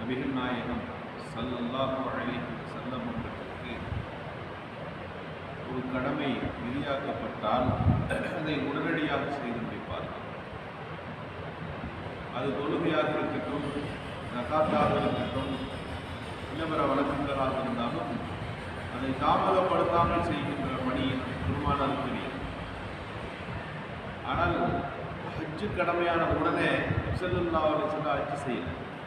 நபிகள் நாயகம் ஸல்லல்லாஹு அலைஹி வஸல்லம் அவர்களுக்கு ஒரு கடமை விதியாக்கப்பட்டால் அதை உடனடியாக செய்து முடிப்பார்கள் அது தொழுகையாக இருக்கட்டும் ஜகாத்தாக இருக்கட்டும் இன்னபிற வழக்கங்களாக இருந்தாலும் அதை தாமதப்படுத்தாமல் செய்கின்ற பணி பெருமானால் தெரியும் ஆனால் ஹஜ்ஜு கடமையான உடனே செல்லுல்லா சொல்ல ஹஜ்ஜு செய்யல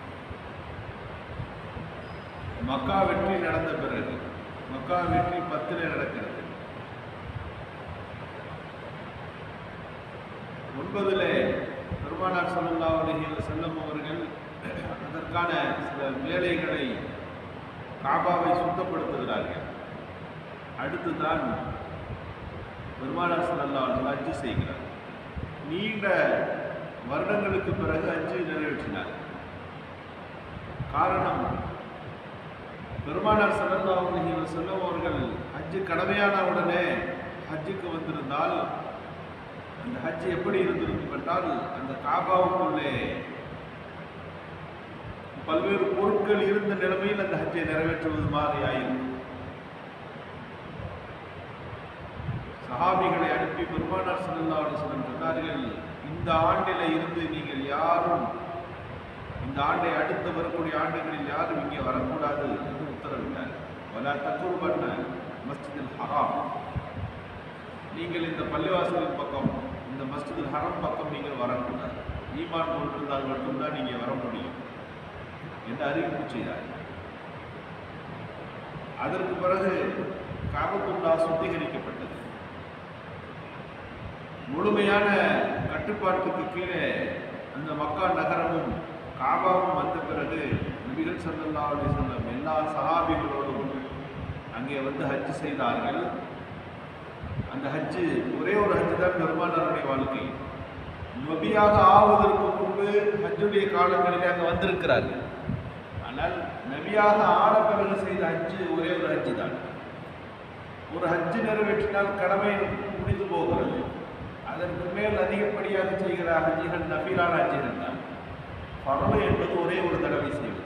மக்கா வெற்றி நடந்த பிறகு மக்கா வெற்றி பத்தில் நடக்கிறது ஒன்பதில் பெருமானார் சல்லா அலஹி செல்லம் அவர்கள் அதற்கான சில வேலைகளை காபாவை சுத்தப்படுத்துகிறார்கள் அடுத்துதான் பெருமானார் சல்லா அவர்கள் அஜ்ஜு செய்கிறார் நீண்ட வருடங்களுக்கு பிறகு அஜ்ஜு நிறைவேற்றினார் காரணம் பெருமானார் சல்லா அலஹி செல்லம் அவர்கள் ஹஜ்ஜு கடமையான உடனே ஹஜ்ஜுக்கு வந்திருந்தால் அந்த ஹஜ் எப்படி இருந்திருக்கும் என்றால் அந்த காபாவுக்குள்ளே பல்வேறு பொருட்கள் இருந்த நிலைமையில் அந்த ஹஜ்ஜை நிறைவேற்றுவது மாதிரி ஆயிருக்கும் சஹாபிகளை அனுப்பி பெருமானார் சல்லா அலிஸ்லம் சொன்னார்கள் இந்த ஆண்டில இருந்து நீங்கள் யாரும் இந்த ஆண்டை அடுத்து வரக்கூடிய ஆண்டுகளில் யாரும் இங்கே வரக்கூடாது என்று உத்தரவிட்டார் வலா தக்குர் பண்ண மஸ்ஜிதில் ஹராம் நீங்கள் இந்த பள்ளிவாசலின் பக்கம் இந்த மஸ்ஜிதுல் ஹரம் பக்கம் நீங்கள் வரக்கூடாது ஈமான் கொண்டிருந்தால் மட்டும்தான் நீங்கள் வர முடியும் என்று அறிவிப்பு செய்தார் அதற்கு பிறகு காபத்துல்லா சுத்திகரிக்கப்பட்டது முழுமையான கட்டுப்பாட்டுக்கு கீழே அந்த மக்கா நகரமும் காபாவும் வந்த பிறகு நபிகள் சல்லல்லா அலி சொல்லம் எல்லா சஹாபிகளோடும் அங்கே வந்து ஹஜ் செய்தார்கள் அந்த ஹஜ்ஜு ஒரே ஒரு ஹஜ்ஜு தான் பெருமானாருடைய வாழ்க்கை நபியாக ஆவதற்கு முன்பு ஹஜ்ஜுடைய காலங்களிலே அங்கே வந்திருக்கிறார்கள் ஆனால் நபியாக ஆன பிறகு செய்த ஹஜ்ஜு ஒரே ஒரு ஹஜ்ஜு தான் ஒரு ஹஜ்ஜு நிறைவேற்றினால் கடமை முடிந்து போகிறது அதற்கு மேல் அதிகப்படியாக செய்கிற ஹஜ்ஜிகள் நபீலான ஹஜ்ஜிகள் தான் பரவ என்பது ஒரே ஒரு தடவை செய்வது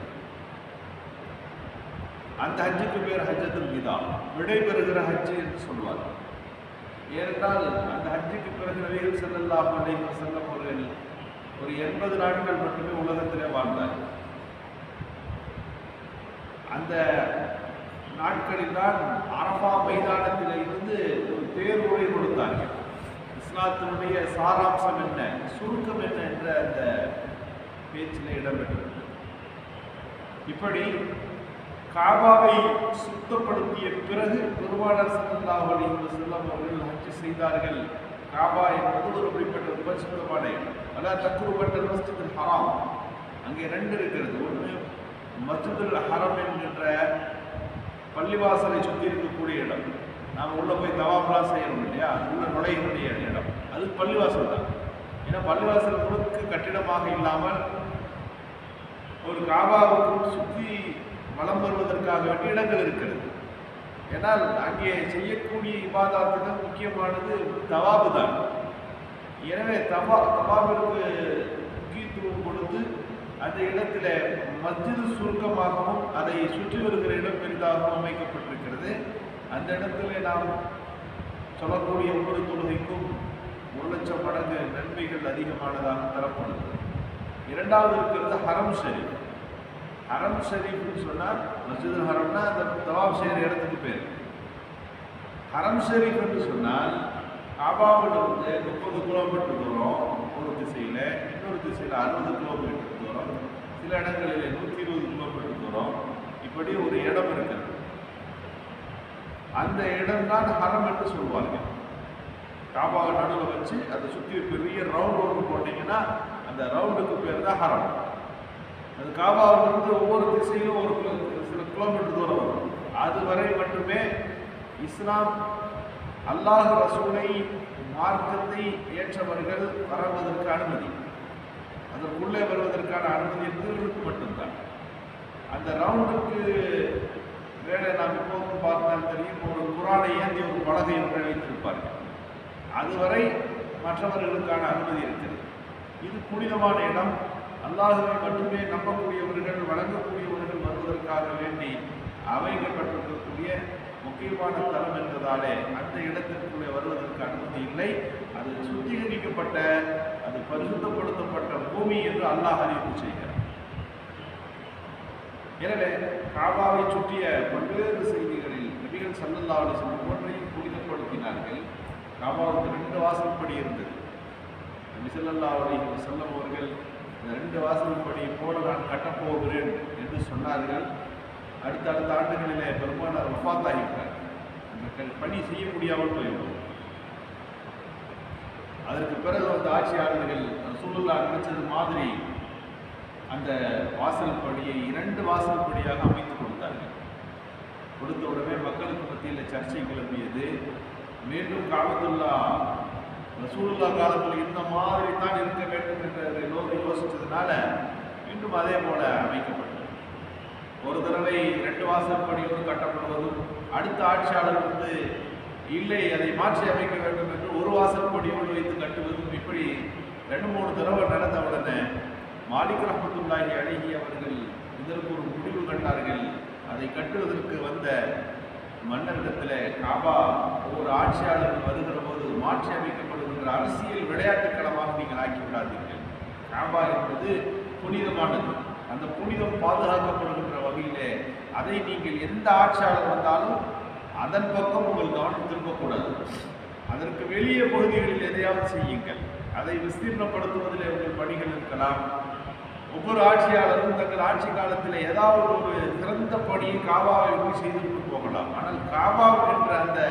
அந்த ஹஜ்ஜுக்கு பேர் ஹஜ்ஜத்துல் விதா விடைபெறுகிற ஹஜ்ஜு என்று சொல்வார்கள் ஏனென்றால் அந்த ஹஜ்ஜுக்கு பிறகு நபிகள் செல்லல்லாஹு அலைஹி வஸல்லம் அவர்கள் ஒரு எண்பது நாட்கள் மட்டுமே உலகத்திலே வாழ்ந்தார் அந்த நாட்களில் தான் அரபா மைதானத்தில் இருந்து ஒரு தேர்வுரை கொடுத்தார்கள் இஸ்லாத்தினுடைய சாராம்சம் என்ன சுருக்கம் என்ன என்ற அந்த பேச்சில் இடம்பெற்றது இப்படி காபாவை சுத்தப்படுத்திய பிறகு பெருமானார் சல்லல்லாஹு அலைஹி வஸல்லம் அவர்கள் ஹஜ் செய்தார்கள் காபா என்பது ஒரு குறிப்பிட்ட பரிசுத்தமான இடம் அலா தக்குருபட்ட மஸ்ஜிதுல் ஹராம் அங்கே ரெண்டு இருக்கிறது ஒன்று மஸ்ஜிதுல் ஹரம் என்கின்ற பள்ளிவாசலை சுற்றி இருக்கக்கூடிய இடம் நாம் உள்ளே போய் தவாப்லாம் செய்யணும் இல்லையா உள்ள நுழையக்கூடிய இடம் அது பள்ளிவாசல் தான் ஏன்னா பள்ளிவாசல் முழுக்க கட்டிடமாக இல்லாமல் ஒரு காபாவுக்கு சுற்றி வலம் வருவதற்காக வேண்டிய இடங்கள் இருக்கிறது ஏன்னால் அங்கே செய்யக்கூடிய இபாதாத்துகள் முக்கியமானது தவாபு தான் எனவே தவா தவாபிற்கு முக்கியத்துவம் கொடுத்து அந்த இடத்துல மஸ்ஜிது சுருக்கமாகவும் அதை சுற்றி வருகிற இடம் பெரிதாகவும் அமைக்கப்பட்டிருக்கிறது அந்த இடத்துல நாம் சொல்லக்கூடிய ஒவ்வொரு தொழுகைக்கும் ஒரு லட்சம் மடங்கு நன்மைகள் அதிகமானதாக தரப்படுகிறது இரண்டாவது இருக்கிறது ஹரம் ஷரீஃப் ஹரம் ஷரீஃப்னு சொன்னால் மஸ்ஜிதுல் ஹரம்னா அந்த தவாப் செய்கிற இடத்துக்கு பேர் ஹரம் ஷரீஃப் என்று சொன்னால் காபாவிலிருந்து முப்பது கிலோமீட்டர் தூரம் ஒரு திசையில் இன்னொரு திசையில் அறுபது கிலோமீட்டர் தூரம் சில இடங்களில் நூற்றி இருபது கிலோமீட்டர் தூரம் இப்படி ஒரு இடம் இருக்கிறது அந்த இடம்தான் ஹரம் என்று சொல்வார்கள் காபாவை நடுவில் வச்சு அதை சுற்றி பெரிய ரவுண்ட் ஒன்று போட்டிங்கன்னா அந்த ரவுண்டுக்கு பேர் தான் ஹரம் அது காபாவிலிருந்து ஒவ்வொரு திசையிலும் ஒரு கிலோ- சில கிலோமீட்டர் தூரம் வரும் அதுவரை மட்டுமே இஸ்லாம் அல்லாஹ் ரசூலை மார்க்கத்தை ஏற்றவர்கள் வருவதற்கு அனுமதி அதற்குள்ளே வருவதற்கான அனுமதி என்பது மட்டும்தான் அந்த ரவுண்டுக்கு வேலை நாம் எப்போதும் பார்த்தால் தெரியும் ஒரு குரானை ஏந்தி ஒரு பலகை ஒன்றை வைத்திருப்பார்கள் அதுவரை மற்றவர்களுக்கான அனுமதி இருக்கிறது இது புனிதமான இடம் அல்லாஹுவை மட்டுமே நம்பக்கூடியவர்கள் வழங்கக்கூடியவர்கள் வருவதற்காக வேண்டி அமைக்கப்பட்டிருக்கக்கூடிய முக்கியமான தலம் என்பதாலே அந்த இடத்திற்குள்ளே வருவதற்கு அனுமதி இல்லை அது சுத்திகரிக்கப்பட்ட அது பரிசுத்தப்படுத்தப்பட்ட பூமி என்று அல்லாஹ் அறிவிப்பு செய்கிறார் எனவே காபாவை சுற்றிய பல்வேறு செய்திகளில் நபிகள் சல்லல்லா அலிஸ்லாம் ஒவ்வொன்றையும் புனிதப்படுத்தினார்கள் காபாவுக்கு ரெண்டு வாசல்படி இருந்தது நபி ஸல்லல்லாஹு அலைஹி வஸல்லம் அவர்கள் இந்த ரெண்டு வாசல்படி போல நான் கட்டப்போகிறேன் என்று சொன்னார்கள் அடுத்த அடுத்த ஆண்டுகளிலே பெருமானார் வஃபாத்தாகிவிட்டார் அந்த க- பணி செய்ய முடியாமல் போய்விடும் அதற்கு பிறகு வந்த ஆட்சியாளர்கள் ரசூலுல்லா நினைச்சது மாதிரி அந்த வாசல் படியை இரண்டு வாசல் படியாக அமைத்து கொடுத்தார்கள் கொடுத்த உடனே மக்களுக்கு மத்தியில் சர்ச்சை கிளம்பியது மீண்டும் காபத்துல்லா ரசூலுல்லா காலத்தில் இந்த மாதிரி தான் இருக்க வேண்டும் என்று எல்லோரும் யோசிச்சதுனால மீண்டும் அதே போல அமைக்கப்பட்டது ஒரு தடவை இரண்டு வாசல் படியோடு கட்டப்படுவதும் அடுத்த ஆட்சியாளர் வந்து இல்லை அதை மாற்றி அமைக்க வேண்டும் என்று ஒரு வாசல் படியோடு வைத்து கட்டுவதும் இப்படி ரெண்டு மூணு தடவை நடந்த உடனே மாலிக் ரஹமத்துல்லாஹி அழகி அவர்கள் இதற்கு ஒரு முடிவு கண்டார்கள் அதை கட்டுவதற்கு வந்த மன்னரிடத்தில் காபா ஒரு ஆட்சியாளர் வருகிற போது மாற்றி அமைக்கப்படுகின்ற அரசியல் விளையாட்டுக் களமாக நீங்கள் ஆக்கி விடாதீர்கள் காபா என்பது புனிதமானது அந்த புனிதம் பாதுகாக்கப்படுகின்ற வகையிலே அதை நீங்கள் எந்த ஆட்சியாளர் வந்தாலும் அதன் பக்கம் உங்கள் கவனம் திரும்பக்கூடாது அதற்கு வெளியே பகுதிகளில் எதையாவது செய்யுங்கள் அதை விஸ்தீர்ணப்படுத்துவதில் உங்கள் பணிகள் இருக்கலாம் ஒவ்வொரு ஆட்சியாளரும் தங்கள் ஆட்சி காலத்தில் ஏதாவது ஒரு சிறந்த பணியை காபாவை போய் செய்துவிட்டு போகலாம் ஆனால் காபா என்ற அந்த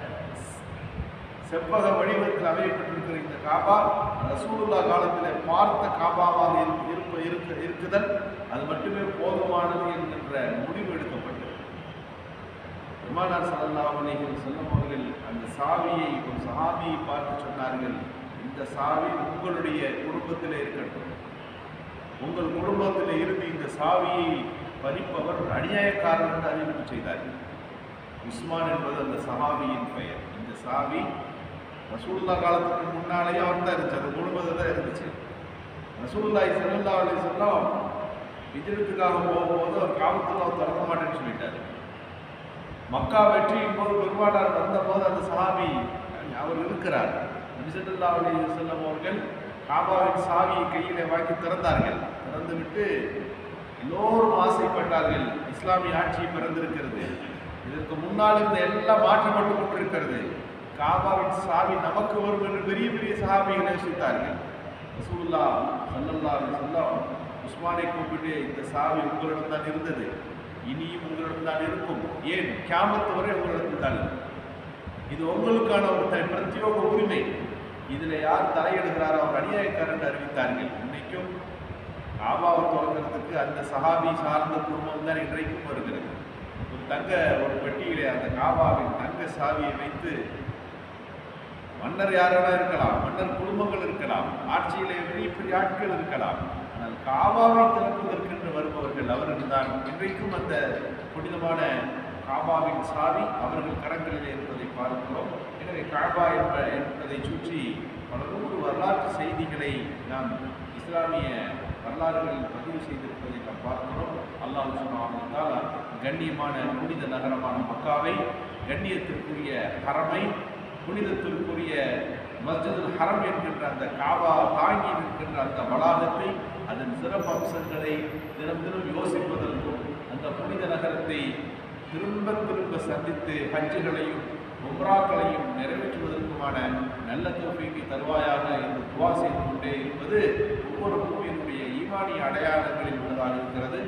செவ்வக வடிவத்தில் அமையப்பட்டிருக்கிற இந்த காபா ரசூலுல்லா காலத்தில் பார்த்த காபாவாக இரு- இருப்ப இருக்க இருக்குதல் அது மட்டுமே போதுமானது என்கின்ற முடிவு எடுக்கப்பட்டது பெருமானார் ஸல்லல்லாஹு அலைஹி வஸல்லம் அவர்கள் அந்த சாவியை ஒரு சஹாபியை பார்த்து சொன்னார்கள் இந்த சாவி உங்களுடைய குடும்பத்திலே இருக்கட்டும் உங்கள் குடும்பத்தில் இருந்து இந்த சாவியை பறிப்பவர் அநியாயக்காரர் என்று அறிவிப்பு செய்தார்கள் உஸ்மான் என்பது அந்த சஹாபியின் பெயர் இந்த சாவி ரசூலுல்லா காலத்துக்கு முன்னாலேயே அவர் தான் இருந்துச்சு அந்த குடும்பத்தில் தான் இருந்துச்சு ரசூலுல்லாஹி ஸல்லல்லாஹு அலைஹி வஸல்லம் ஹிஜ்ரத்துக்காக போகும்போது அவர் காபத்தில் அவர் திறக்க மாட்டேன்னு சொல்லிட்டாரு மக்கா வெற்றியின் போது பெருமானார் வந்தபோது அந்த சஹாபி அவர் இருக்கிறார் நபி ஸல்லல்லாஹு அலைஹி வஸல்லம் அவர்கள் காபாவின் சாவியை கையிலே வாங்கி திறந்தார்கள் திறந்துவிட்டு எல்லோரும் ஆசைப்பட்டார்கள் இஸ்லாமிய ஆட்சி பிறந்திருக்கிறது இதற்கு முன்னால் இருந்த எல்லாம் மாற்றப்பட்டு கொண்டிருக்கிறது காபாவின் சாவி நமக்கு வரும் என்று பெரிய பெரிய சஹாபிகளை யோசித்தார்கள் ரசூலுல்லா ஸல்லல்லாஹு அலைஹி வஸல்லம் உஸ்மானை கூப்பிட்டு இந்த சாவி உங்களிடம் தான் இருந்தது இனியும் உங்களிடம் தான் இருக்கும் ஏன் கியாமத்து வரை உங்களிடத்தில் தான் இருக்கும் இது உங்களுக்கான ஒரு த- பிரத்யோக உரிமை இதில் யார் தலையிடுகிறாரோ அவர் அநியாயக்காரர் என்று அறிவித்தார்கள் இன்னைக்கும் காபாவை திறக்கிறதுக்கு அந்த சஹாபி சார்ந்த குடும்பம் தான் இன்றைக்கும் வருகிறது ஒரு தங்க ஒரு பெட்டியிலே அந்த காபாவின் தங்க சாவியை வைத்து மன்னர் யாரானா இருக்கலாம் மன்னர் குடும்பங்கள் இருக்கலாம் ஆட்சியிலே பெரிய பெரிய ஆட்கள் இருக்கலாம் ஆனால் காபாவை திறப்பதற்கென்று வருபவர்கள் அவர்கள் தான் இன்றைக்கும் அந்த புனிதமான காபாவின் சாவி அவர்கள் கரங்களிலே இருப்பதை பார்க்கிறோம் எனவே காபா என்ப என்பதை சுற்றி பல நூறு வரலாற்று செய்திகளை நாம் இஸ்லாமிய வரலாறுகளில் பதிவு செய்திருப்பதை நாம் பார்க்கிறோம் அல்லாஹ் சுப்ஹானஹு கண்ணியமான புனித நகரமான மக்காவை கண்ணியத்திற்குரிய ஹரமை புனிதத்திற்குரிய மஸ்ஜிதுல் ஹரம் என்கின்ற அந்த காபா தாங்கி நிற்கின்ற அந்த வளாகத்தை அதன் சிறப்பு அம்சங்களை தினம் தினம் யோசிப்பதற்கும் அந்த புனித நகரத்தை திரும்ப திரும்ப சந்தித்து ஹஜ்ஜுகளையும் உம்ராக்களையும் நிறைவேற்றுவதற்குமான நல்ல தோல்விக்கு தருவாயாக என்று துவா செய்து கொண்டே இருப்பது ஒவ்வொரு மூவியினுடைய ஈமானிய அடையாளங்களில் உள்ளதாக இருக்கிறது